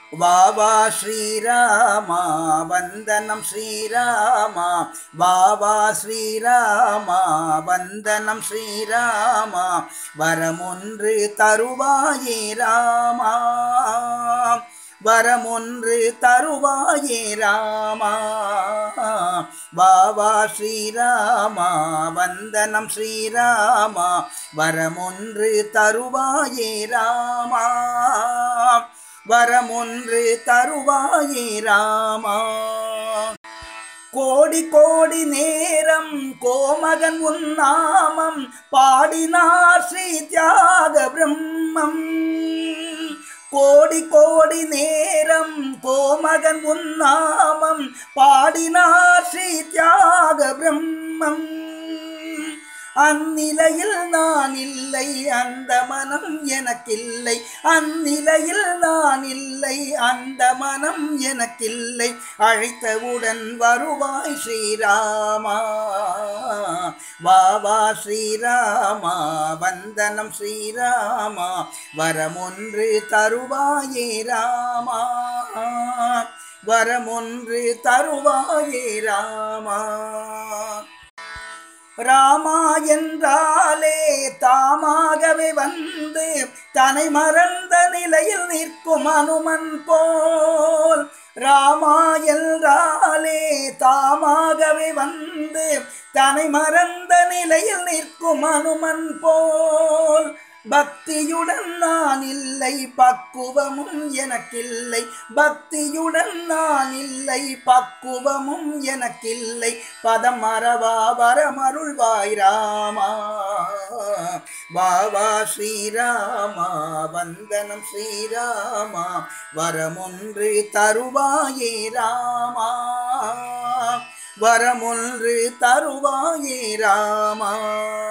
வாவா ஸ்ரீராமா வந்தனம் ஸ்ரீராமா வாவா ஸ்ரீராமா வந்தனம் ஸ்ரீராமா வரமொன்று தருவாயே ராமா வரமொன்று தருவாயே ராமா வாவா ஸ்ரீராமா வந்தனம் ஸ்ரீராமா வரமொன்று தருவாயே ராமா வரமொன்று தருவாயே ராமா கோடி கோடி நேரம் கோமகன் உன்னாமம் பாடினார் ஸ்ரீ தியாக பிரம்மம் கோடி கோடி நேரம் கோமகன் உன்னாமம் பாடினார் ஸ்ரீ தியாக பிரம்மம் அந்நிலையில் நான் இல்லை அந்த மனம் எனக்கில்லை அந்நிலையில் நான் இல்லை அந்த மனம் எனக்கில்லை அழைத்தவுடன் வருவாய் ஸ்ரீராமா வாவா ஸ்ரீராமா வந்தனம் ஸ்ரீராமா வரமொன்று தருவாயே ராமா வரமொன்று தருவாயே ராமா ராமா என்றாலே தாமாகவே வந்து தன்னை மறந்த நிலையில் நிற்கும் அனுமன் போல் ராமா என்றாலே தாமாகவே வந்து தன்னை மறந்த நிலையில் நிற்கும் அனுமன் போல் பக்தியுடன் நான் இல்லை பக்குவமும் எனக்கில்லை பக்தியுடன் நான் இல்லை பக்குவமும் எனக்கில்லை பதம் மறவா வரமருள்வாய் ராமா வாவா ஸ்ரீராமா வந்தனம் ஸ்ரீராமா வரமொன்று தருவாயே ராமா வரமொன்று தருவாயே ராமா